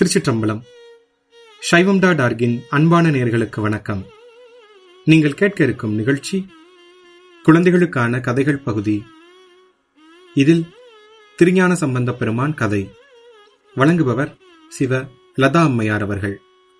திருச்சிற்றம்பலம் சைவம் டாட் ஆர்கின் அன்பான நேர்களுக்கு வணக்கம் நீங்கள் கேட்க இருக்கும் நிகழ்ச்சி குழந்தைகளுக்கான கதைகள் பகுதி இதில் திருஞான சம்பந்த பெருமான் கதை வழங்குபவர் சிவ லதா அம்மையார் அவர்கள்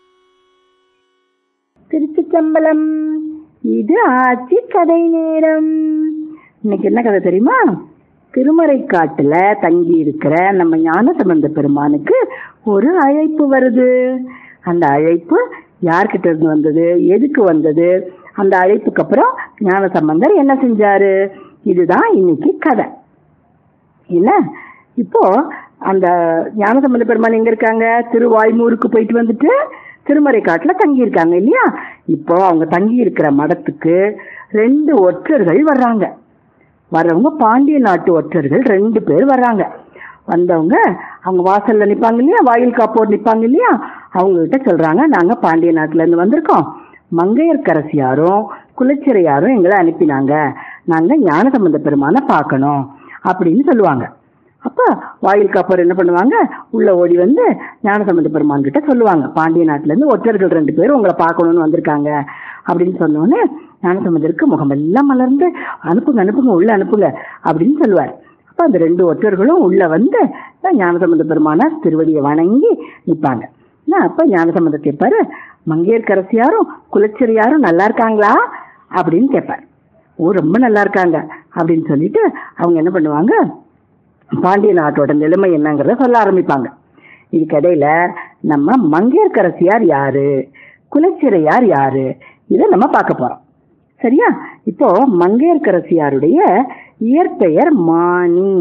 திருச்சிச்சம்பலம் இது ஆட்சி கதை நேரம் இன்னைக்கு என்ன கதை தெரியுமா திருமறை காட்டுல தங்கி இருக்கிற நம்ம ஞான சம்பந்த பெருமானுக்கு ஒரு அழைப்பு வருது அந்த அழைப்பு யார்கிட்ட இருந்து வந்தது எதுக்கு வந்தது அந்த அழைப்புக்கு அப்புறம் ஞான சம்பந்தர் என்ன செஞ்சாரு இதுதான் இன்னைக்கு கதை என்ன இப்போ அந்த ஞானசம்பந்த பெருமான் எங்க இருக்காங்க திருவாய்மூருக்கு போயிட்டு வந்துட்டு திருமறை காட்டுல தங்கி இருக்காங்க இல்லையா இப்போ அவங்க தங்கி இருக்கிற மடத்துக்கு ரெண்டு ஒற்றர்கள் வர்றாங்க வர்றவங்க பாண்டிய நாட்டு ஒற்றர்கள் ரெண்டு பேர் வர்றாங்க வந்தவங்க அவங்க வாசல்ல நிப்பாங்க இல்லையா வாயில் காப்போர் நிப்பாங்க இல்லையா அவங்க கிட்ட சொல்றாங்க நாங்க பாண்டிய நாட்டுல இருந்து வந்திருக்கோம் மங்கையர்க்கரசியாரும் குலச்சிறையாரும் எங்களை அனுப்பினாங்க நாங்க ஞானசம்பந்த பெருமானை பார்க்கணும் அப்படின்னு சொல்லுவாங்க அப்ப வாயில் காப்பர் என்ன பண்ணுவாங்க உள்ள ஓடி வந்து ஞானசம்பந்த பெருமான் கிட்ட சொல்லுவாங்க பாண்டிய நாட்டுல இருந்து ஒற்றர்கள் ரெண்டு பேரும் உங்களை பார்க்கணும்னு வந்திருக்காங்க அப்படின்னு சொன்னோன்னே ஞானசம்பந்தருக்கு முகமெல்லாம் மலர்ந்து அனுப்புங்க அனுப்புங்க உள்ள அனுப்புங்க அப்படின்னு சொல்லுவார் அப்ப அந்த ரெண்டு ஒற்றர்களும் உள்ள வந்து ஞானசம்பந்த பெருமான திருவடியை வணங்கி நிப்பாங்க அப்ப ஞானசம்பந்த கேட்பாரு மங்கையர்கரசியாரும் குலச்சிறையாரும் நல்லா இருக்காங்களா அப்படின்னு கேட்பார் ஓ ரொம்ப நல்லா இருக்காங்க அப்படின்னு சொல்லிட்டு அவங்க என்ன பண்ணுவாங்க பாண்டிய நாட்டோட நிலைமை என்னங்கிறத சொல்ல ஆரம்பிப்பாங்க இதுக்கிடையில நம்ம மங்கையர்கரசியார் யாரு குலச்சிறையார் யாரு இதை நம்ம பார்க்க போறோம் சரியா இப்போ மங்கையர்கரசியாருடைய இயற்பெயர் மாணி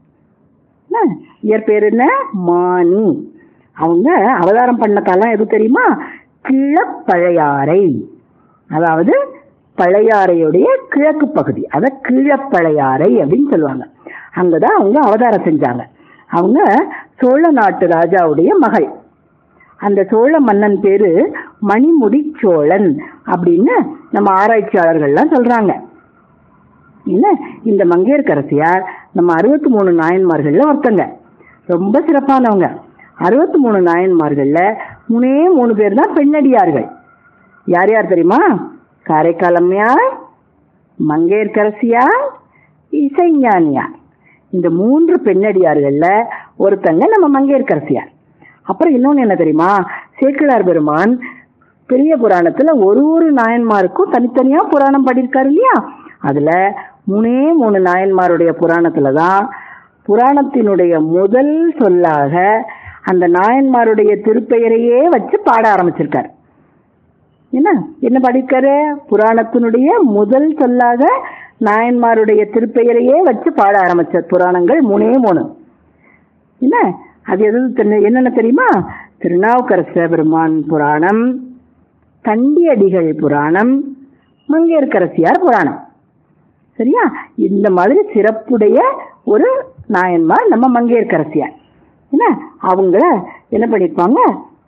இயற்பெயர் என்ன மாணி அவங்க அவதாரம் பண்ண தலம் எது தெரியுமா கிழப்பழையாறை அதாவது பழையாறையுடைய கிழக்கு பகுதி அத கீழப்பழையாறை அப்படின்னு சொல்லுவாங்க அங்கதான் அவங்க அவதாரம் செஞ்சாங்க அவங்க சோழ நாட்டு ராஜாவுடைய மகள் அந்த சோழ மன்னன் பேரு மணிமுடி சோழன் அப்படின்னு நம்ம ஆராய்ச்சியாளர்கள்லாம் சொல்றாங்க இல்ல இந்த மங்கையர்கரசியார் நம்ம அறுபத்தி மூணு நாயன்மார்கள்ல ஒருத்தங்க ரொம்ப சிறப்பானவங்க அறுபத்தி மூணு நாயன்மார்கள்ல மூணே மூணு பேர் தான் பெண்ணடியார்கள் யார் யார் தெரியுமா காரைக்கால் அம்மையார் மங்கையர்கரசியார் இசைஞானியார் இந்த மூன்று பெண்ணடியார்கள்ல ஒருத்தங்க நம்ம மங்கையர்கரசியார் அப்புறம் இன்னொன்னு என்ன தெரியுமா சேக்கிழார் பெருமான் பெரிய புராணத்துல ஒரு ஒரு நாயன்மாருக்கும் தனித்தனியா புராணம் படியிருக்காரு இல்லையா அதுல மூணே மூணு நாயன்மாருடைய புராணத்துலதான் புராணத்தினுடைய முதல் சொல்லாக அந்த நாயன்மாருடைய திருப்பெயரையே வச்சு பாட ஆரம்பிச்சிருக்காரு என்ன என்ன படிக்காரு புராணத்தினுடைய முதல் சொல்லாக நாயன்மாருடைய திருப்பெயரையே வச்சு பாட ஆரம்பிச்ச புராணங்கள் மூணே மூணு என்ன அது எது என்னென்ன தெரியுமா திருநாவுக்கரச பெருமான் புராணம் தண்டியடிகள் புராணம் மங்கையர்கரசியார் புராணம் சரியா இந்த மாதிரி சிறப்புடைய ஒரு நாயன்மார் நம்ம மங்கையர்கரசியார் என்ன அவங்க என்ன பண்ணிருப்பாங்க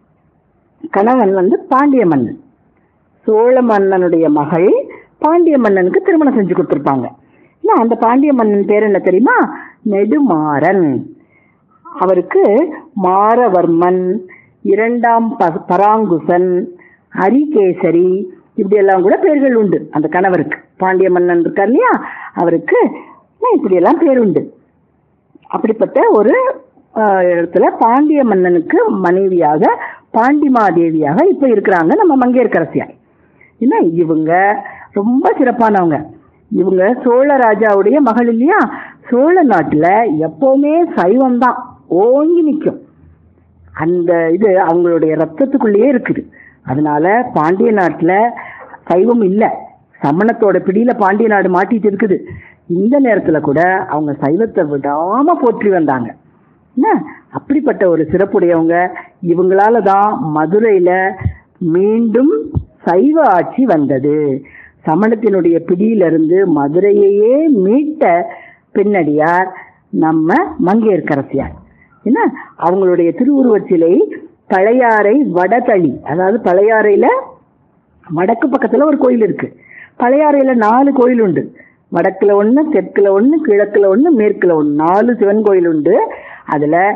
கணவன் வந்து பாண்டிய மன்னன் சோழ மன்னனுடைய மகள் பாண்டிய மன்னனுக்கு திருமணம் செஞ்சு கொடுத்துருப்பாங்க அந்த பாண்டிய மன்னன் பேர் என்ன தெரியுமா நெடுமாறன் அவருக்கு மாரவர்மன் இரண்டாம் பராங்குசன் அரிகேசரி இப்படி எல்லாம் கூட பேர்கள் உண்டு அந்த கணவருக்கு பாண்டிய மன்னன் இருக்கார் இல்லையா அவருக்கு இப்படி எல்லாம் பேர் உண்டு அப்படிப்பட்ட ஒரு இடத்துல பாண்டிய மன்னனுக்கு மனைவியாக பாண்டிமாதேவியாக இப்ப இருக்கிறாங்க நம்ம மங்கையர்கரசியார் என்ன இவங்க ரொம்ப சிறப்பானவங்க இவங்க சோழ ராஜாவுடைய மகள் இல்லையா சோழ நாட்டுல எப்பவுமே சைவம் தான் ஓங்கி நிற்கும் அந்த இது அவங்களுடைய ரத்தத்துக்குள்ளேயே இருக்குது அதனால பாண்டிய நாட்டுல சைவம் இல்ல சமணத்தோட பிடியில பாண்டிய நாடு மாட்டிட்டு இருக்குது இந்த நேரத்துல கூட அவங்க சைவத்தை விடாம போற்றி வந்தாங்க என்ன அப்படிப்பட்ட ஒரு சிறப்புடையவங்க இவங்களால தான் மதுரையில மீண்டும் சைவ ஆட்சி வந்தது சமணத்தினுடைய பிடியிலிருந்து மதுரையையே மீட்ட பெண்ணடியார் நம்ம மங்கையர்கரசியார் என்ன அவங்களுடைய திருவுருவச் சிலை பழையாறை வடதளி அதாவது பழையாறையில வடக்கு பக்கத்துல ஒரு கோயில் இருக்கு பழையாறையில நாலு கோயில் உண்டு வடக்குல ஒண்ணு தெற்குல ஒண்ணு கிழக்குல ஒண்ணு மேற்குல ஒண்ணு நாலு சிவன் கோயில் உண்டு அதுல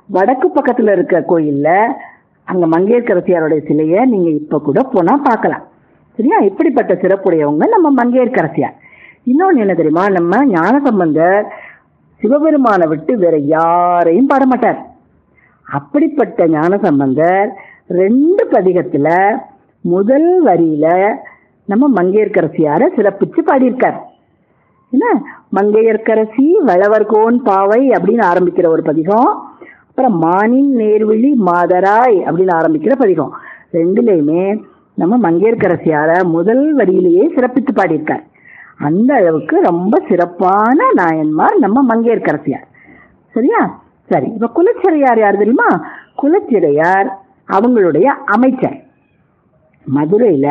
வடக்கு பக்கத்துல இருக்க கோயில்ல அங்க மங்கையர்கரசியாருடைய சிலையை நீங்க இப்ப கூட போனா பார்க்கலாம் சரியா இப்படிப்பட்ட சிறப்புடையவங்க நம்ம மங்கையர்கரசியார் இன்னொன்னு என்ன தெரியுமா நம்ம ஞானசம்பந்தர் சிவபெருமானை விட்டு வேற யாரையும் பாடமாட்டார் அப்படிப்பட்ட ஞானசம்பந்தர் ரெண்டு பதிகத்துல முதல் வரியில நம்ம மங்கையர்கரசியார சிறப்பிச்சு பாடியிருக்கார் என்ன மங்கையர்க்கரசி வளவர்கோன் பாவை அப்படின்னு ஆரம்பிக்கிற ஒரு பதிகம் அப்புறம் மானின் நேர்விழி மாதராய் அப்படின்னு ஆரம்பிக்கிற பதிகம் ரெண்டுலையுமே நம்ம மங்கையர்க்கரசியார முதல் வரியிலேயே சிறப்பித்து பாடியிருக்கார் அந்த அளவுக்கு ரொம்ப சிறப்பான நாயன்மார் நம்ம மங்கையர்க்கரசியார் சரியா சரி இப்ப குலச்சிறையார் யார் தெரியுமா குலச்சிறையார் அவங்களுடைய அமைச்சர் மதுரையில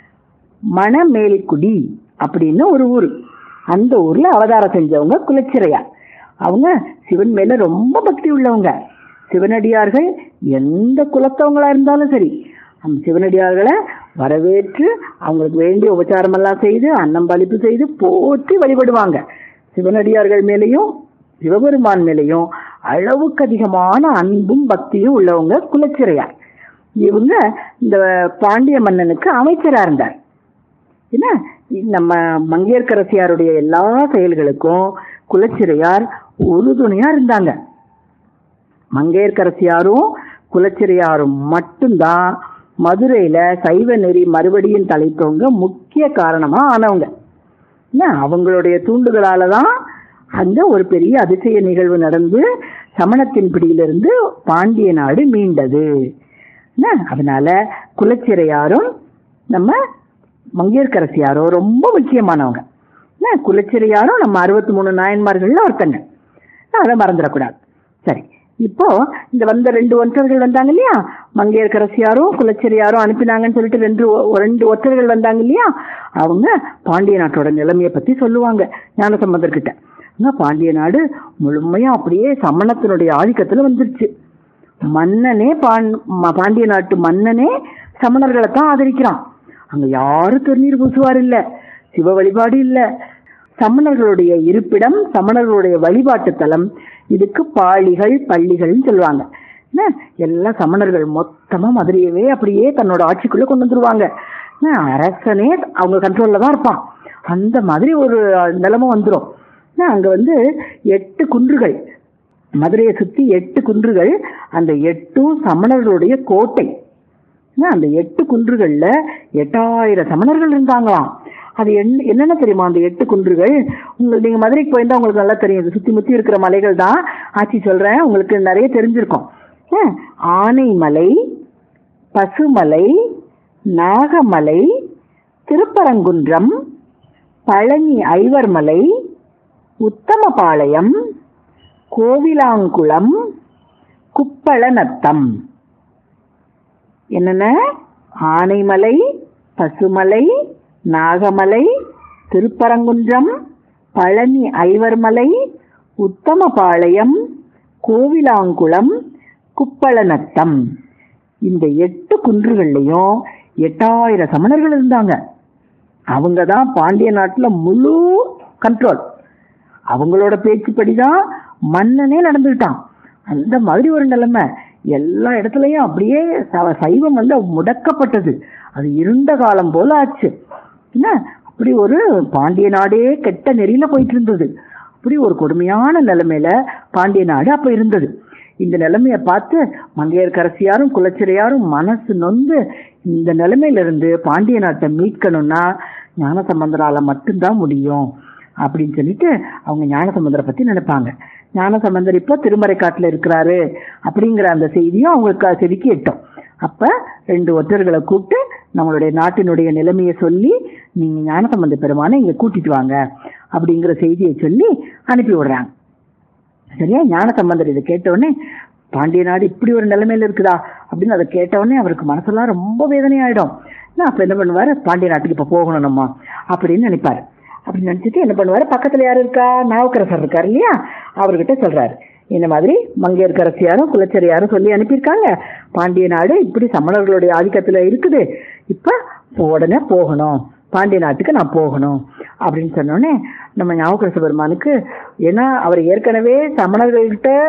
மணமேல்குடி அப்படின்னு ஒரு ஊர் அந்த ஊர்ல அவதாரம் செஞ்சவங்க குலச்சிறையார் அவங்க சிவன் மேல ரொம்ப பக்தி உள்ளவங்க சிவனடியார்கள் எந்த குலத்தவங்களா இருந்தாலும் சரி அந்த சிவனடியார்களை வரவேற்று அவங்களுக்கு வேண்டிய உபச்சாரம் எல்லாம் செய்து அன்னம்பளிப்பு செய்து போற்றி வழிபடுவாங்க சிவனடியார்கள் மேலேயும் சிவபெருமான் மேலேயும் அளவுக்கு அதிகமான அன்பும் பக்தியும் உள்ளவங்க குலச்சிறையார் இவங்க இந்த பாண்டிய மன்னனுக்கு அமைச்சரா இருந்தார் என்ன நம்ம மங்கையர்க்கரசியாருடைய எல்லா செயல்களுக்கும் குலச்சிறையார் உறுதுணையா இருந்தாங்க மங்கையர்க்கரசியாரும் குலச்சிறையாரும் மட்டும்தான் மதுரையில சைவ நெறி மறுபடியும் தலைத்தவங்க முக்கிய காரணமா ஆனவங்க என்ன அவங்களுடைய தூண்டுதலால தான் அங்க ஒரு பெரிய அதிசய நிகழ்வு நடந்து சமணத்தின் பிடியிலிருந்து பாண்டிய நாடு மீண்டது என்ன அதனால குலச்சிறையாரும் நம்ம மங்கையர்க்கரசியாரோ ரொம்ப முக்கியமானவங்க என்ன குலச்சிறையாரும் நம்ம அறுபத்தி மூணு நாயன்மார்கள்ல ஒருத்தங்க அதை மறந்துடக்கூடாது சரி இப்போ இந்த வந்த ரெண்டு ஒற்றர்கள் வந்தாங்க இல்லையா மங்கையர்க்கரசியாரும் குலச்சிறையாரும் அனுப்பினாங்கன்னு சொல்லிட்டு ரெண்டு ஒ- ரெண்டு ஒற்றர்கள் வந்தாங்க இல்லையா அவங்க பாண்டிய நாட்டோட நிலைமையை பத்தி சொல்லுவாங்க ஞானசம்பந்தர் கிட்ட ஆனா பாண்டிய நாடு முழுமையா அப்படியே சமணத்தினுடைய ஆதிக்கத்துல வந்துருச்சு மன்னனே பாண் ம- பாண்டிய நாட்டு மன்னனே சமணர்களை தான் ஆதரிக்கிறான் அங்க யாரும் திருநீர் பூசுவார் இல்ல சிவ வழிபாடு இல்ல சமணர்களுடைய இருப்பிடம் சமணர்களுடைய வழிபாட்டு தலம் இதுக்கு பாளிகள் பள்ளிகள்னு சொல்லுவாங்க என்ன எல்லா சமணர்கள் மொத்தமா மதுரையவே அப்படியே தன்னோட ஆட்சிக்குள்ள கொண்டு வந்துருவாங்க என்ன, அரசனே அவங்க கண்ட்ரோல்ல தான் இருப்பான் அந்த மாதிரி ஒரு நிலைமை வந்துரும் என்ன, அங்க வந்து எட்டு குன்றுகள் மதுரையை சுத்தி எட்டு குன்றுகள் அந்த எட்டும் சமணர்களுடைய கோட்டை ஏன்னா, அந்த எட்டு குன்றுகள்ல எட்டாயிரம் சமணர்கள் இருந்தாங்களாம் அது என்ன என்னென்ன தெரியுமா அந்த எட்டு குன்றுகள் உங்களுக்கு நீங்க மதுரைக்கு போயிருந்தா உங்களுக்கு நல்லா தெரியும் இது சுத்தி முத்தி இருக்கிற மலைகள் தான் ஆட்சி சொல்றேன் உங்களுக்கு நிறைய தெரிஞ்சிருக்கும் ஏன், ஆனைமலை பசுமலை நாகமலை திருப்பரங்குன்றம் பழனி ஐவர்மலை உத்தமபாளையம் கோவிலாங்குளம் குப்பளநத்தம் என்னென்ன ஆனைமலை பசுமலை நாகமலை திருப்பரங்குன்றம் பழனி ஐவர்மலை உத்தமபாளையம் கோவிலாங்குளம் குப்பளநத்தம் இந்த எட்டு குன்றுகள்லயும் எட்டாயிரம் சமணர்கள் இருந்தாங்க அவங்க தான் பாண்டிய நாட்டுல முழு கண்ட்ரோல் அவங்களோட பேச்சுப்படிதான் மன்னனே நடந்துக்கிட்டான் அந்த மாதிரி ஒரு நிலைமை எல்லா இடத்துலயும் அப்படியே ச- சைவம் வந்து முடக்கப்பட்டது அது இருண்ட காலம் போல ஆச்சு என்ன அப்படி ஒரு பாண்டிய நாடே கெட்ட நெறியில போயிட்டு இருந்தது அப்படி ஒரு கொடுமையான நிலைமையில பாண்டிய நாடு அப்ப இருந்தது இந்த நிலைமையை பார்த்து மங்கையர்க்கரசியாரும் குலச்சிறையாரும் மனசு நொந்து இந்த நிலைமையில இருந்து பாண்டிய நாட்டை மீட்கணும்னா ஞானசம்பந்தரால மட்டும்தான் முடியும் அப்படின்னு சொல்லிட்டு அவங்க ஞானசம்பந்தரை பத்தி நினைப்பாங்க ஞானசம்பந்தர் இப்போ திருமறைக்காட்டுல இருக்கிறாரு அப்படிங்கிற அந்த செய்தியும் அவங்களுக்கு செதுக்கி எட்டும் அப்ப ரெண்டு ஒற்றர்களை கூப்பிட்டு நம்மளுடைய நாட்டினுடைய நிலைமையை சொல்லி நீங்க ஞானசம்பந்த பெருமானை இங்க கூட்டிட்டு வாங்க அப்படிங்கிற செய்தியை சொல்லி அனுப்பி விடுறாங்க சரியா ஞான சம்பந்தர் இதை கேட்டவுடனே பாண்டிய நாடு இப்படி ஒரு நிலைமையில இருக்குதா அப்படின்னு அதை கேட்டவுடனே அவருக்கு மனசெல்லாம் ரொம்ப வேதனையாயிடும் நான் அப்ப என்ன பண்ணுவாரு பாண்டிய நாட்டுக்கு இப்ப போகணும் நம்ம அப்படின்னு நினைப்பாரு அப்படி நினைச்சிட்டு என்ன பண்ணுவாரு பக்கத்துல யாரு இருக்கா நாவுக்கரசர் இருக்காரு இல்லையா அவர்கிட்ட சொல்றாரு இந்த மாதிரி மங்கையர்கரசியாரும் குலச்சரியாரும் சொல்லி அனுப்பியிருக்காங்க பாண்டிய நாடு இப்படி சமணர்களுடைய ஆதிக்கத்துல இருக்குது இப்ப உடனே போகணும் பாண்டிய நாட்டுக்கு நான் போகணும் அப்படின்னு சொன்னோடனே நம்ம ஞாபகரச பெருமானுக்கு ஏன்னா அவர் ஏற்கனவே சமணர்கள்கிட்ட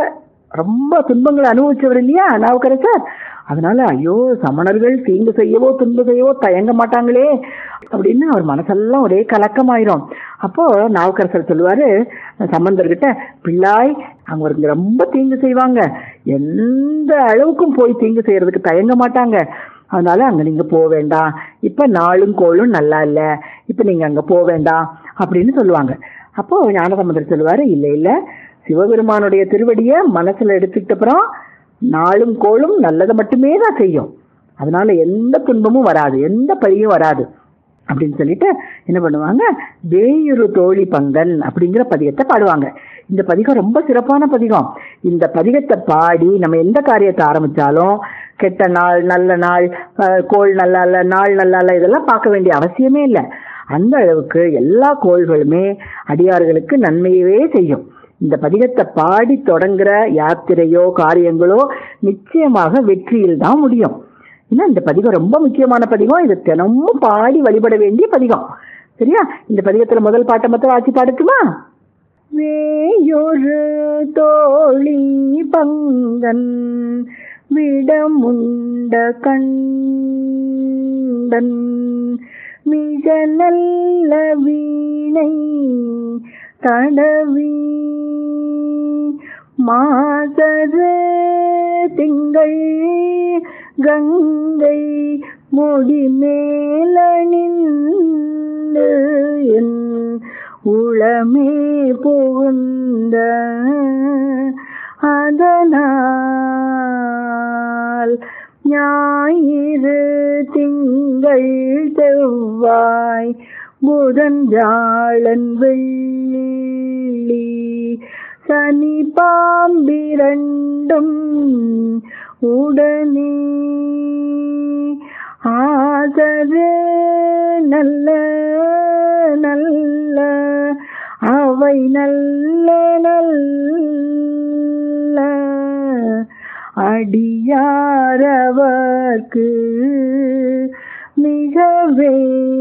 ரொம்ப துன்பங்களை அனுபவிச்சவர் இல்லையா நாவுக்கரசர் அதனால ஐயோ சமணர்கள் தீங்கு செய்யவோ துன்பு செய்யவோ தயங்க மாட்டாங்களே அப்படின்னு அவர் மனசெல்லாம் ஒரே கலக்கமாயிரும் அப்போ நாவுக்கரசர் சொல்லுவாரு சம்பந்தர்கிட்ட பிள்ளாய் அவங்க அவருக்கு ரொம்ப தீங்கு செய்வாங்க எந்த அளவுக்கும் போய் தீங்கு செய்யறதுக்கு தயங்க மாட்டாங்க அதனால அங்க நீங்க போக வேண்டாம் இப்ப நாளும் கோளும் நல்லா இல்ல இப்ப நீங்க அங்க போக வேண்டாம் அப்படின்னு சொல்லுவாங்க அப்போ ஞானசம்பந்தர் சொல்லுவாரு இல்ல இல்ல சிவபெருமானுடைய திருவடிய மனசுல எடுத்துக்கிட்ட அப்புறம் நாளும் கோளும் நல்லதை மட்டுமே தான் செய்யும் அதனால எந்த துன்பமும் வராது எந்த பழியும் வராது அப்படின்னு சொல்லிட்டு என்ன பண்ணுவாங்க வேயுரு தோழி பங்கன் அப்படிங்கிற பதிகத்தை பாடுவாங்க இந்த பதிகம் ரொம்ப சிறப்பான பதிகம் இந்த பதிகத்தை பாடி நம்ம எந்த காரியத்தை ஆரம்பிச்சாலும் கெட்ட நாள் நல்ல நாள் அஹ், கோள் நல்லா இல்ல நாள் நல்லா இல்ல இதெல்லாம் பார்க்க வேண்டிய அவசியமே இல்லை அந்த அளவுக்கு எல்லா கோள்களுமே அடியார்களுக்கு நன்மையவே செய்யும் இந்த பதிகத்தை பாடி தொடங்குற யாத்திரையோ காரியங்களோ நிச்சயமாக வெற்றியில் தான் முடியும் ஏன்னா இந்த பதிகம் ரொம்ப முக்கியமான பதிகம் இது தினமும் பாடி வழிபட வேண்டிய பதிகம் சரியா இந்த பதிகத்துல முதல் பாட்டை மட்டும் ஆட்சி பாடட்டுமா வேயொரு தோழி பங்கன் விடமுண்ட கண்டன் மிக நல்ல வீணை தடவி மாசரு திங்கள் கங்கை முடி மேலணிந்து என் உளமே புகுந்த அதனால் ஞாயிறு திங்கள் செவ்வாய் புதன் வியாழன் வெள்ளி சனி பாம்பிரண்டும் உடனே ஆதரு நல்ல நல்ல அவை நல்ல நல்ல அடியாரவர்க்கு மிகவே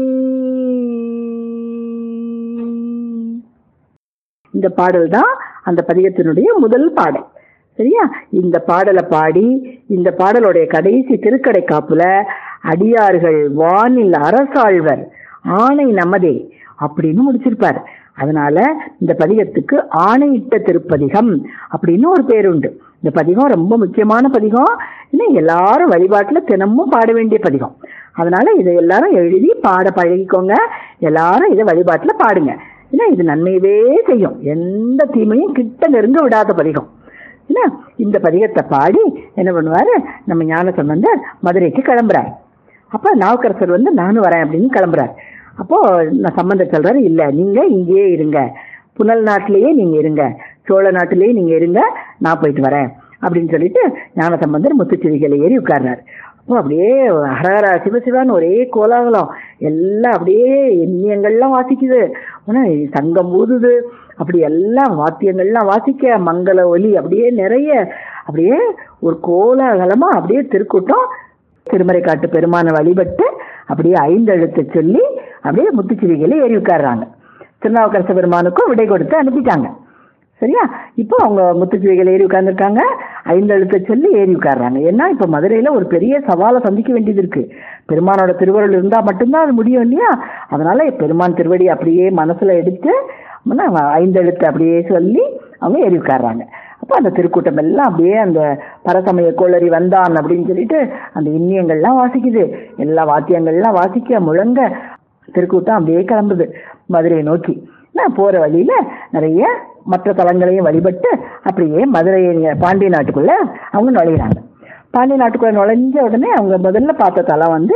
இந்த பாடல் தான் அந்த பதிகத்தினுடைய முதல் பாடல் சரியா இந்த பாடலை பாடி இந்த பாடலுடைய கடைசி திருக்கடை காப்புல அடியார்கள் வானில் அரசாழ்வர் ஆணை நமதே அப்படின்னு முடிச்சிருப்பார் அதனால இந்த பதிகத்துக்கு ஆணையிட்ட திருப்பதிகம் அப்படின்னு ஒரு பேர் உண்டு இந்த பதிகம் ரொம்ப முக்கியமான பதிகம் இன்னும் எல்லாரும் வழிபாட்டுல தினமும் பாட வேண்டிய பதிகம் அதனால இதை எல்லாரும் எழுதி பாட பழகிக்கோங்க எல்லாரும் இதை வழிபாட்டுல பாடுங்க ஏன்னா இது நன்மையவே செய்யும் எந்த தீமையும் கிட்ட நெருங்க விடாத பதிகம் என்ன இந்த பதிகத்தை பாடி என்ன பண்ணுவாரு நம்ம ஞான சம்பந்தர் மதுரைக்கு கிளம்புறாரு அப்ப நாவுக்கரசர் வந்து நானும் வரேன் அப்படின்னு கிளம்புறாரு அப்போ நான் சம்பந்தர் சொல்றாரு இல்ல நீங்க இங்கேயே இருங்க புனல் நாட்டிலேயே நீங்க இருங்க சோழ நாட்டிலேயே நீங்க இருங்க நான் போயிட்டு வரேன் அப்படின்னு சொல்லிட்டு ஞான சம்பந்தர் முத்துச்சிவிகளை ஏறி உட்கார்றாரு அப்போ அப்படியே ஹரஹரா சிவசிவான்னு ஒரே கோலாகலம் எல்லாம் அப்படியே எண்ணியங்கள்லாம் வாசிக்குது ஆனா சங்கம் ஊதுது அப்படி எல்லாம் வாத்தியங்கள்லாம் வாசிக்க மங்கள ஒலி அப்படியே நிறைய அப்படியே ஒரு கோலாகலமா அப்படியே திருக்கூட்டம் திருமறை காட்டு பெருமானை வழிபட்டு அப்படியே ஐந்தெழுத்தை சொல்லி அப்படியே முத்துச்சிவிகளை ஏறி உட்கார்றாங்க திருநாவுக்கரச பெருமானுக்கும் விடை கொடுத்து அனுப்பிட்டாங்க சரியா இப்போ அவங்க முத்துச்சிவிகள் ஏறி உட்கார்ந்துருக்காங்க ஐந்தெழுத்தை சொல்லி ஏறி உட்கார்றாங்க ஏன்னா இப்போ மதுரையில ஒரு பெரிய சவாலை சந்திக்க வேண்டியது இருக்கு பெருமானோட திருவருள் இருந்தா மட்டும்தான் அது முடியும் இல்லையா அதனால பெருமான் திருவடி அப்படியே மனசுல எடுத்து முன்ன ஐந்தெழுத்து அப்படியே சொல்லி அவங்க ஏறி உட்கார்றாங்க அப்போ அந்த திருக்கூட்டம் எல்லாம் அப்படியே அந்த பரசமய கோளறி வந்தான் அப்படின்னு சொல்லிட்டு அந்த இன்னியங்கள்லாம் வாசிக்குது எல்லா வாத்தியங்கள்லாம் வாசிக்க முழங்க திருக்கூட்டம் அப்படியே கிளம்புது மதுரையை நோக்கி நான் போற வழியில நிறைய மற்ற தலங்களையும் வழிபட்டு அப்படியே மதுரை பாண்டிய நாட்டுக்குள்ள அவங்க நுழையிறாங்க பாண்டிய நாட்டுக்குள்ள நுழைஞ்ச உடனே அவங்க முதல்ல பார்த்த தலம் வந்து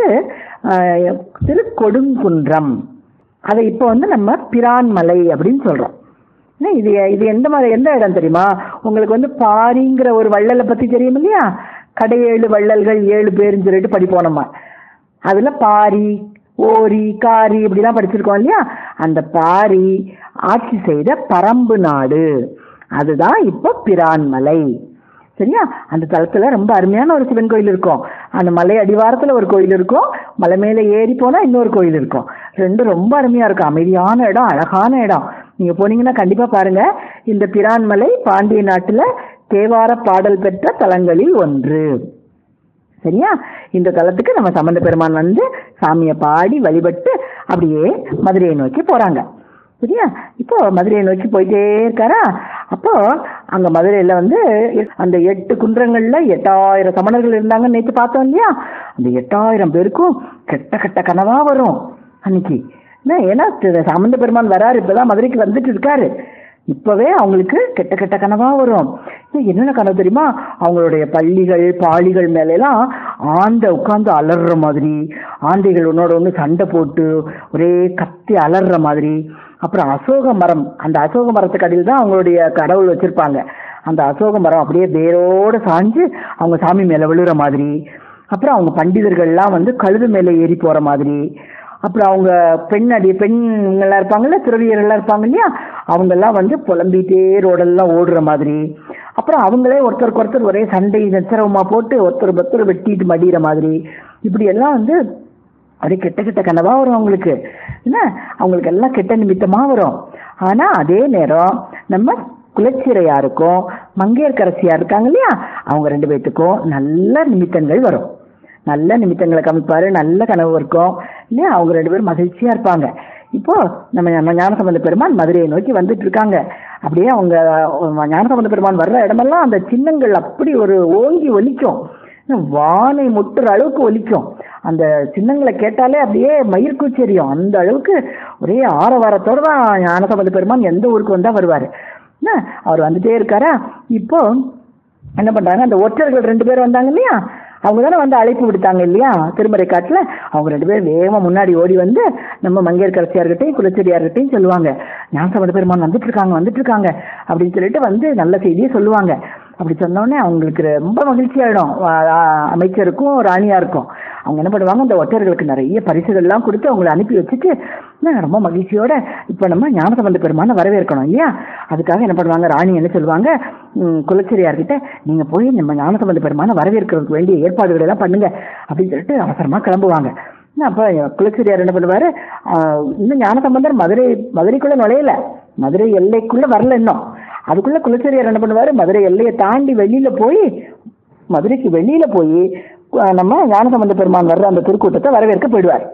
ஆஹ், திருக்கொடுங்குன்றம் அதை இப்போ வந்து நம்ம பிரான்மலை அப்படின்னு சொல்றோம் என்ன, இது இது எந்த மாதிரி எந்த இடம் தெரியுமா உங்களுக்கு வந்து பாரிங்கிற ஒரு வள்ளலை பத்தி தெரியும் இல்லையா கடையேழு வள்ளல்கள் ஏழு பேருன்னு சொல்லிட்டு படிப்போம் நம்ம அதுல பாரி ஓரி காரி இப்படிலாம் படிச்சிருக்கோம் இல்லையா அந்த பாரி ஆட்சி செய்த பரம்பு நாடு அதுதான் இப்போ பிரான்மலை சரியா அந்த தளத்துல ரொம்ப அருமையான ஒரு சிவன் கோயில் இருக்கும் அந்த மலை அடிவாரத்துல ஒரு கோயில் இருக்கும் மலை மேல ஏறி போனா இன்னொரு கோயில் இருக்கும் ரெண்டும் ரொம்ப அருமையா இருக்கும் அமைதியான இடம் அழகான இடம் நீங்க போனீங்கன்னா கண்டிப்பா பாருங்க இந்த பிரான்மலை பாண்டிய நாட்டுல தேவார பாடல் பெற்ற தலங்களில் ஒன்று சரியா இந்த தலத்துக்கு நம்ம சம்பந்த பெருமான் வந்து சாமியை பாடி வழிபட்டு அப்படியே மதுரையை நோக்கி போறாங்க சரியா இப்போ மதுரையை நோக்கி போயிட்டே இருக்காரா அப்போ அங்க மதுரையில வந்து அந்த எட்டு குன்றங்கள்ல எட்டாயிரம் சமணர்கள் இருந்தாங்கன்னு நேற்று பார்த்தோம் இல்லையா அந்த எட்டாயிரம் பேருக்கும் கெட்ட கெட்ட கனவா வரும் அன்னைக்கு என்ன ஏன்னா திரு சம்பந்த பெருமான் வராரு இப்பதான் மதுரைக்கு வந்துட்டு இருக்காரு இப்பவே அவங்களுக்கு கெட்ட கெட்ட கனவா வரும் இது என்னென்ன கனவு தெரியுமா அவங்களுடைய பள்ளிகள் பாலிகள் மேல எல்லாம் ஆந்தை உட்கார்ந்து அலறுற மாதிரி ஆந்தைகள் ஒன்னோட ஒன்று சண்டை போட்டு ஒரே கத்தி அலறுற மாதிரி அப்புறம் அசோக மரம் அந்த அசோக மரத்துக்கு அடியில் தான் அவங்களுடைய கடவுள் வச்சிருப்பாங்க அந்த அசோக மரம் அப்படியே வேரோட சாஞ்சு அவங்க சாமி மேல விழுற மாதிரி அப்புறம் அவங்க பண்டிதர்கள்லாம் வந்து கழுது மேலே ஏறி போற மாதிரி அப்புறம் அவங்க பெண் அடி பெண்கள்லாம் இருப்பாங்கல்ல துறவியர்கள்லாம் இருப்பாங்க இல்லையா அவங்கெல்லாம் வந்து புலம்பிட்டே ரோடெல்லாம் ஓடுற மாதிரி அப்புறம் அவங்களே ஒருத்தருக்கு ஒருத்தர் ஒரே சண்டை நச்சரவமா போட்டு ஒருத்தர் ஒருத்தர் வெட்டிட்டு மடிகிற மாதிரி இப்படி எல்லாம் வந்து அப்படியே கெட்ட கெட்ட கனவா வரும் அவங்களுக்கு என்ன அவங்களுக்கு எல்லாம் கெட்ட நிமித்தமா வரும் ஆனா அதே நேரம் நம்ம குலச்சிறையாருக்கும் மங்கையர்கரசியா இருக்காங்க இல்லையா அவங்க ரெண்டு பேத்துக்கும் நல்ல நிமித்தங்கள் வரும் நல்ல நிமித்தங்களை காமிப்பாரு நல்ல கனவு இருக்கும் இல்லையா அவங்க ரெண்டு பேரும் மகிழ்ச்சியா இருப்பாங்க இப்போ நம்ம நம்ம ஞானசம்பந்த பெருமான் மதுரையை நோக்கி வந்துட்டு இருக்காங்க அப்படியே அவங்க ஞானசம்பந்த பெருமான் வர்ற இடமெல்லாம் அந்த சின்னங்கள் அப்படி ஒரு ஓங்கி ஒலிக்கும் வானை முட்டுற அளவுக்கு ஒலிக்கும் அந்த சின்னங்களை கேட்டாலே அப்படியே மயிர்கூச்செரியும் அந்த அளவுக்கு ஒரே ஆரவாரத்தோட தான் ஞானசம்பந்த பெருமான் எந்த ஊருக்கு வந்தா வருவாரு என்ன அவர் வந்துட்டே இருக்காரா இப்போ என்ன பண்றாங்க அந்த ஒற்றர்கள் ரெண்டு பேர் வந்தாங்க இல்லையா அவங்க தானே வந்து அழைப்பு விடுத்தாங்க இல்லையா திருமறை காட்டுல அவங்க ரெண்டு பேரும் வேகமா முன்னாடி ஓடி வந்து நம்ம மங்கையர்கரசியார்கிட்டையும் குலச்செடியார்கிட்டையும் சொல்லுவாங்க ஞானசம்பந்த பெருமான் வந்துட்டு இருக்காங்க வந்துட்டு இருக்காங்க அப்படின்னு சொல்லிட்டு வந்து நல்ல செய்தியை சொல்லுவாங்க அப்படி சொன்னோடனே அவங்களுக்கு ரொம்ப மகிழ்ச்சி ஆயிடும் அமைச்சருக்கும் ராணியாருக்கும் அவங்க என்ன பண்ணுவாங்க அந்த ஒற்றர்களுக்கு நிறைய பரிசுகள்லாம் கொடுத்து அவங்களை அனுப்பி வச்சுட்டு ரொம்ப மகிழ்ச்சியோட இப்போ நம்ம ஞானசம்பந்த பெருமான வரவேற்கணும் இல்லையா அதுக்காக என்ன பண்ணுவாங்க ராணி என்ன சொல்லுவாங்க குலச்செரியார்கிட்ட நீங்க போய் நம்ம ஞானசம்பந்த பெருமான வரவேற்கிறதுக்கு வேண்டிய ஏற்பாடுகள் எல்லாம் பண்ணுங்க அப்படின்னு சொல்லிட்டு அவசரமா கிளம்புவாங்க அப்ப குலச்செரியார் என்ன பண்ணுவாரு இன்னும் ஞானசம்பந்தர் மதுரை மதுரைக்குள்ள நுழையல மதுரை எல்லைக்குள்ள வரல இன்னும் அதுக்குள்ள குலச்செரியார் என்ன பண்ணுவாரு மதுரை எல்லையை தாண்டி வெளியில போய் மதுரைக்கு வெளியில போய் நம்ம ஞானசம்பந்த பெருமான் வர்ற அந்த திருக்கூட்டத்தை வரவேற்க போயிடுவார்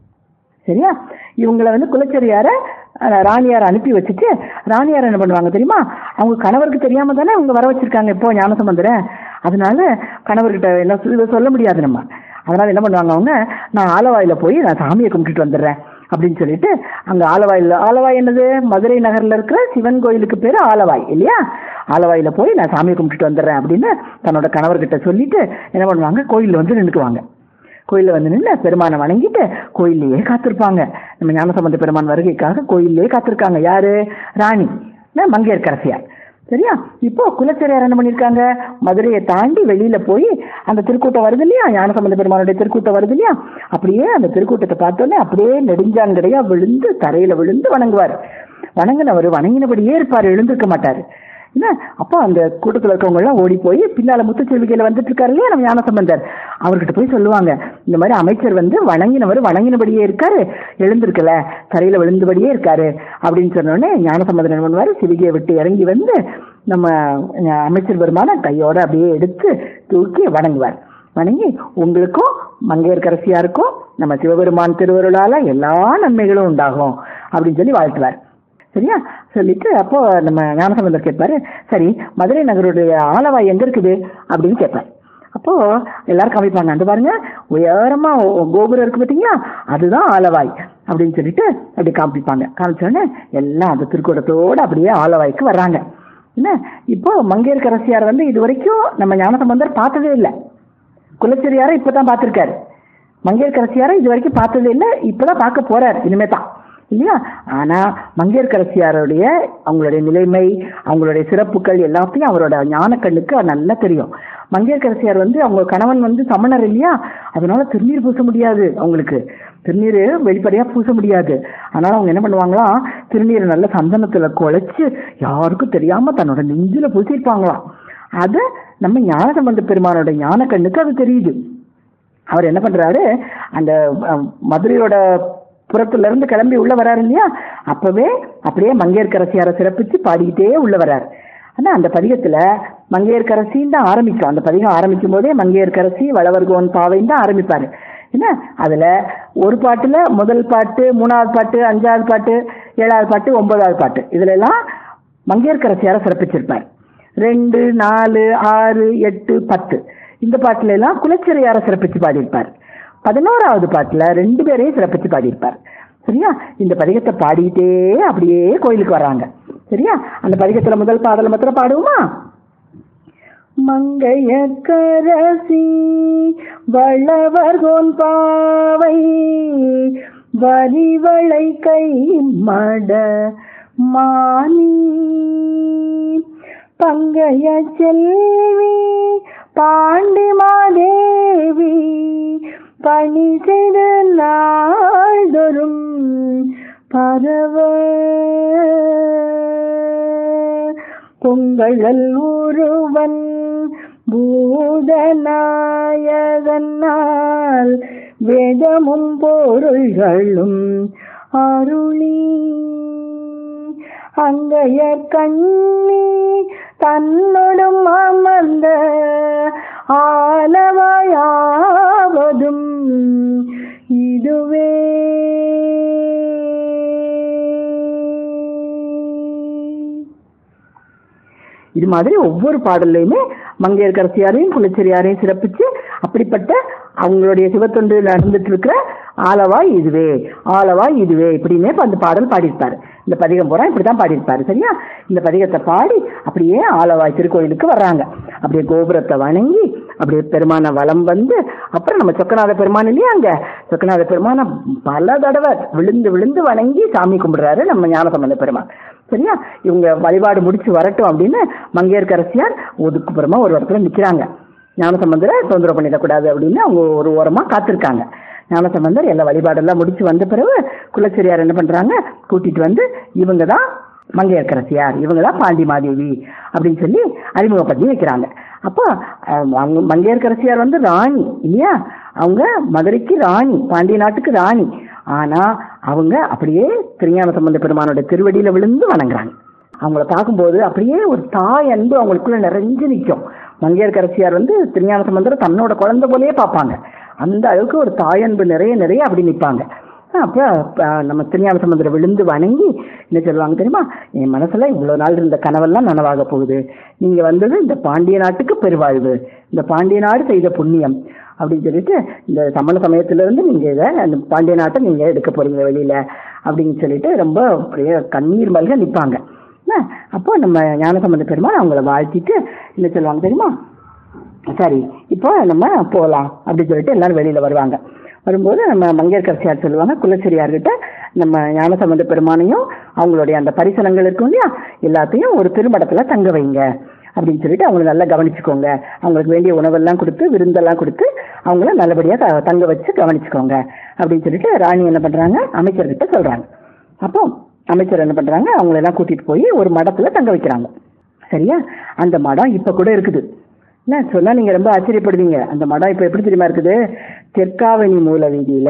சரியா இவங்களை வந்து குலச்செரியார ராணியார் அனுப்பி வச்சுட்டு ராணியார் என்ன பண்ணுவாங்க தெரியுமா அவங்க கணவருக்கு தெரியாம தானே அவங்க வர வச்சிருக்காங்க இப்போ ஞானசம்பந்தரை அதனால கணவர்கிட்ட என்ன இதை சொல்ல முடியாது நம்ம அதனால என்ன பண்ணுவாங்க அவங்க நான் ஆலவாயில போய் நான் சாமியை கும்பிட்டுட்டு வந்துடுறேன் அப்படின்னு சொல்லிட்டு அங்க ஆலவாயில் ஆலவாய் என்னது மதுரை நகர்ல இருக்கிற சிவன் கோயிலுக்கு பேரு ஆலவாய் இல்லையா ஆலவாயில போய் நான் சாமியை கும்பிட்டுட்டு வந்துடுறேன் அப்படின்னு தன்னோட கணவர்கிட்ட சொல்லிட்டு என்ன பண்ணுவாங்க கோயில்ல வந்து நின்றுக்குவாங்க கோயில்ல வந்து நின்று பெருமானை வணங்கிட்டு கோயிலேயே காத்திருப்பாங்க நம்ம ஞானசம்பந்த பெருமான் வருகைக்காக கோயிலே காத்திருக்காங்க யாரு ராணி மங்கையர்கரசியார் சரியா இப்போ குலச்செரியார் என்ன பண்ணிருக்காங்க மதுரையை தாண்டி வெளியில போய் அந்த திருக்கூட்டம் வருது இல்லையா ஞானசம்பந்த பெருமானுடைய திருக்கூட்டம் வருது இல்லையா அப்படியே அந்த திருக்கூட்டத்தை பார்த்தோன்னே அப்படியே நெடுஞ்சாங்கடையா விழுந்து தரையில விழுந்து வணங்குவார் வணங்கினவர் வணங்கினபடியே இருப்பார் எழுந்திருக்க மாட்டாரு என்ன அப்போ அந்த கூட்டத்தில் இருக்கவங்க எல்லாம் ஓடி போய் பின்னால முத்துச்செல்விகையில வந்துட்டு இருக்காரு இல்லையா நம்ம ஞானசம்பந்தர் அவர்கிட்ட போய் சொல்லுவாங்க இந்த மாதிரி அமைச்சர் வந்து வணங்கினவர் வணங்கினபடியே இருக்காரு எழுந்திருக்கல தரையில விழுந்தபடியே இருக்காரு அப்படின்னு சொன்னோடனே ஞானசம்பந்தர் என்ன பண்ணுவாரு சிவிகையை விட்டு இறங்கி வந்து நம்ம அமைச்சர் பெருமான கையோட அப்படியே எடுத்து தூக்கி வணங்குவார் வணங்கி உங்களுக்கும் மங்கையர்கரசியாருக்கும் நம்ம சிவபெருமான் திருவருளால எல்லா நன்மைகளும் உண்டாகும் அப்படின்னு சொல்லி வாழ்த்துவார் சரியா சொல்லிட்டு அப்போ நம்ம ஞானசம்பந்தர் கேட்பாரு சரி மதுரை நகருடைய ஆலவாய் எங்க இருக்குது அப்படின்னு கேட்பார் அப்போ எல்லாரும் காமிப்பாங்க அந்த பாருங்க உயரமா கோபுரம் இருக்கு பார்த்தீங்களா அதுதான் ஆலவாய் அப்படின்னு சொல்லிட்டு அப்படி காமிப்பாங்க காமிச்சோடனே எல்லாம் அந்த திருக்கூடத்தோட அப்படியே ஆலவாய்க்கு வர்றாங்க என்ன இப்போ மங்கையர்கரசியார் வந்து இது வரைக்கும் நம்ம ஞானசம்பந்தர் பார்த்ததே இல்லை குலச்செரியாரை இப்பதான் பார்த்திருக்காரு மங்கையர்கரசியாரை இது வரைக்கும் பார்த்ததே இல்லை இப்பதான் பார்க்க போறாரு இனிமே தான் இல்லையா ஆனா மங்கையர்கரசியாருடைய அவங்களுடைய நிலைமை அவங்களுடைய சிறப்புகள் எல்லாத்தையும் அவரோட ஞான கண்ணுக்கு நல்லா தெரியும் மங்கையர்கரசியார் வந்து அவங்க கணவன் வந்து சமணர் இல்லையா அதனால திருநீர் பூச முடியாது அவங்களுக்கு திருநீர் வெளிப்படையா பூச முடியாது அதனால அவங்க என்ன பண்ணுவாங்களாம் திருநீரை நல்ல சந்தனத்துல குழைச்சு யாருக்கும் தெரியாம தன்னோட நெஞ்சில பூசிருப்பாங்களாம் அது நம்ம ஞானசம்பந்த பெருமானோட ஞான கண்ணுக்கு அது தெரியுது அவர் என்ன பண்றாரு அந்த மதுரையோட புறத்துல இருந்து கிளம்பி உள்ள வராரு இல்லையா அப்பவே அப்படியே மங்கையர்கரசியாரை சிறப்பிச்சு பாடிக்கிட்டே உள்ள வராரு ஆனா அந்த பதிகத்துல மங்கையர்கரசின்னு தான் ஆரம்பிக்கும் அந்த பதிகம் ஆரம்பிக்கும் போதே மங்கையர்கரசி வளவர்கோன் பாவைன்னு தான் ஆரம்பிப்பாரு என்ன அதுல ஒரு பாட்டுல முதல் பாட்டு மூணாவது பாட்டு அஞ்சாவது பாட்டு ஏழாவது பாட்டு ஒன்பதாவது பாட்டு இதுல எல்லாம் மங்கையர்கரசியார சிறப்பிச்சிருப்பார் ரெண்டு நாலு ஆறு எட்டு பத்து இந்த பாட்டுல எல்லாம் குலச்சிறையார சிறப்பிச்சு பாடியிருப்பார் பதினோராவது பாட்டுல ரெண்டு பேரையும் சிறப்பிச்சு பாடியிருப்பார் சரியா இந்த பதிகத்தை பாடிட்டே அப்படியே கோயிலுக்கு வர்றாங்க சரியா அந்த பதிகத்துல முதல் பாடல மாத்திரம் பாடுவோமா மங்கையக்கரசி வளவர்கோன் பாவை வரிவளை கை மட மானி பங்கைய செல்வி பாண்டி மாதேவி பணி செய்து நாள்தொரும் பரவ பொங்கழல் உருவன் பூதநாயகனால் வேதமும் பொருள்களும் அருளி அங்கைய கண்ணி தன்னோடும் அமர்ந்த ஆலவாயாவதும் இதுவே இது மாதிரி ஒவ்வொரு பாடல்லையுமே மங்கையர்கரசியாரையும் குலச்செரியாரையும் சிறப்பிச்சு அப்படிப்பட்ட அவங்களுடைய சிவத்தொண்டு நடந்துட்டு இருக்கிற ஆலவாய் இதுவே ஆலவாய் இதுவே இப்படின்னே இப்ப அந்த பாடல் பாடியிருப்பாரு இந்த பதிகம் பூரா இப்படிதான் பாடியிருப்பாரு சரியா இந்த பதிகத்தை பாடி அப்படியே ஆலவாய் திருக்கோயிலுக்கு வர்றாங்க அப்படியே கோபுரத்தை வணங்கி அப்படியே பெருமான வலம் வந்து அப்புறம் நம்ம சொக்கநாத பெருமான் இல்லையா அங்க சொக்கநாத பெருமான பல தடவை விழுந்து விழுந்து வணங்கி சாமி கும்பிடுறாரு நம்ம ஞானசம்பந்த பெருமான் சரியா இவங்க வழிபாடு முடிச்சு வரட்டும் அப்படின்னு மங்கையர்கரசியார் ஒதுக்குப்புறமா ஒரு இடத்துல நிக்கிறாங்க ஞானசம்பந்தரை தொந்தரவு பண்ணிடக்கூடாது அப்படின்னு அவங்க ஒரு ஓரமா காத்திருக்காங்க ஞானசம்பந்தர் எல்லா வழிபாடெல்லாம் முடிச்சு வந்த பிறகு குலச்செரியார் என்ன பண்றாங்க கூட்டிட்டு வந்து இவங்க தான் மங்கையர்கரசியார் இவங்க தான் பாண்டி மாதேவி அப்படின்னு சொல்லி அறிமுகப்படுத்தி வைக்கிறாங்க அப்போ அஹ், அவங்க மங்கையர்கரசியார் வந்து ராணி இல்லையா அவங்க மதுரைக்கு ராணி பாண்டிய நாட்டுக்கு ராணி ஆனா அவங்க அப்படியே திருஞான சம்பந்த பெருமானோட திருவடியில விழுந்து வணங்குறாங்க அவங்கள பார்க்கும்போது அப்படியே ஒரு தாய் அன்பு அவங்களுக்குள்ள நிறைஞ்சு நிற்கும் மங்கையர்கரசியார் வந்து திருஞான சம்பந்தரை தன்னோட குழந்தை போலயே பார்ப்பாங்க அந்த அளவுக்கு ஒரு தாய் அன்பு நிறைய நிறைய அப்படி நிற்பாங்க அப்ப அஹ், நம்ம திருஞான சம்பந்தரை விழுந்து வணங்கி என்ன சொல்லுவாங்க தெரியுமா என் மனசுல இவ்வளவு நாள் இருந்த கனவெல்லாம் நனவாக போகுது நீங்க வந்தது இந்த பாண்டிய நாட்டுக்கு பெருவாழ்வு இந்த பாண்டிய நாடு செய்த புண்ணியம் அப்படின்னு சொல்லிட்டு இந்த சமண சமயத்துல இருந்து நீங்க இதை அந்த பாண்டிய நாட்டை நீங்க எடுக்க போறீங்க வெளியில அப்படின்னு சொல்லிட்டு ரொம்ப அப்படியே கண்ணீர் மல்க நிப்பாங்க என்ன? அப்போ நம்ம ஞானசம்பந்த பெருமாள் அவங்கள வாழ்த்திட்டு என்ன சொல்லுவாங்க தெரியுமா சரி இப்போ நம்ம போகலாம் அப்படின்னு சொல்லிட்டு எல்லாரும் வெளியில வருவாங்க வரும்போது நம்ம மங்கையர்கரசியார் சொல்லுவாங்க குலச்செரியார்கிட்ட நம்ம ஞானசம்பந்த பெருமானையும் அவங்களுடைய அந்த பரிசனங்கள் இருக்கும் இல்லையா எல்லாத்தையும் ஒரு திருமடத்துல தங்க வைங்க அப்படின்னு சொல்லிட்டு அவங்களை நல்லா கவனிச்சுக்கோங்க அவங்களுக்கு வேண்டிய உணவெல்லாம் கொடுத்து விருந்தெல்லாம் கொடுத்து அவங்கள நல்லபடியா த- தங்க வச்சு கவனிச்சுக்கோங்க அப்படின்னு சொல்லிட்டு ராணி என்ன பண்றாங்க அமைச்சர்கிட்ட சொல்றாங்க அப்போ அமைச்சர் என்ன பண்றாங்க அவங்கள எல்லாம் கூட்டிட்டு போய் ஒரு மடத்துல தங்க வைக்கிறாங்க சரியா அந்த மடம் இப்ப கூட இருக்குது என்ன சொன்னா நீங்க ரொம்ப ஆச்சரியப்படுவீங்க அந்த மடம் இப்ப எப்படி தெரியுமா இருக்குது தெற்காவணி மூல வீதியில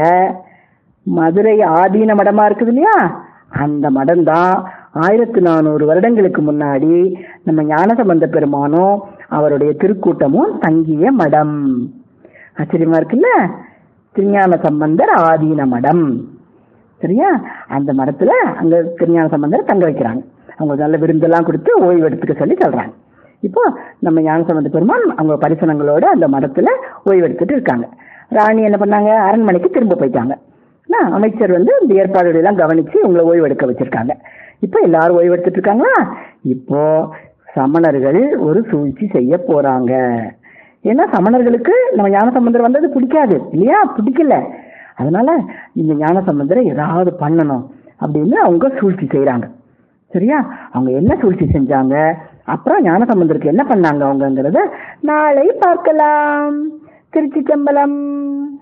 மதுரை ஆதீன மடமா இருக்குது இல்லையா அந்த மடம் தான் ஆயிரத்தி நானூறு வருடங்களுக்கு முன்னாடி நம்ம ஞானசம்பந்த பெருமானும் அவருடைய திருக்கூட்டமும் தங்கிய மடம் ஆச்சரியமா இருக்குல்ல திருஞான சம்பந்தர் ஆதீன மடம் சரியா அந்த மடத்துல அங்க திருஞான சம்பந்தர் தங்க வைக்கிறாங்க அவங்க நல்ல விருந்தெல்லாம் கொடுத்து ஓய்வு எடுத்துக்க சொல்லி சொல்றாங்க இப்போ நம்ம ஞானசம்பந்த பெருமான் அவங்க பரிசனங்களோட அந்த மடத்துல ஓய்வு எடுத்துட்டு இருக்காங்க ராணி என்ன பண்ணாங்க அரண்மனைக்கு திரும்ப போயிட்டாங்க என்ன, அமைச்சர் வந்து இந்த ஏற்பாடுகளை எல்லாம் கவனிச்சு உங்களை ஓய்வு எடுக்க வச்சிருக்காங்க இப்போ எல்லாரும் ஓய்வு எடுத்துட்டு இருக்காங்களா இப்போ சமணர்கள் ஒரு சூழ்ச்சி செய்ய போறாங்க ஏன்னா சமணர்களுக்கு நம்ம ஞானசம்பந்தர் வந்தது பிடிக்காது இல்லையா பிடிக்கல அதனால இந்த ஞானசம்பந்தரை ஏதாவது பண்ணணும் அப்படின்னு அவங்க சூழ்ச்சி செய்றாங்க சரியா அவங்க என்ன சூழ்ச்சி செஞ்சாங்க அப்புறம் ஞானசம்பந்தருக்கு என்ன பண்ணாங்க அவங்கங்கிறத நாளை பார்க்கலாம் திருச்சி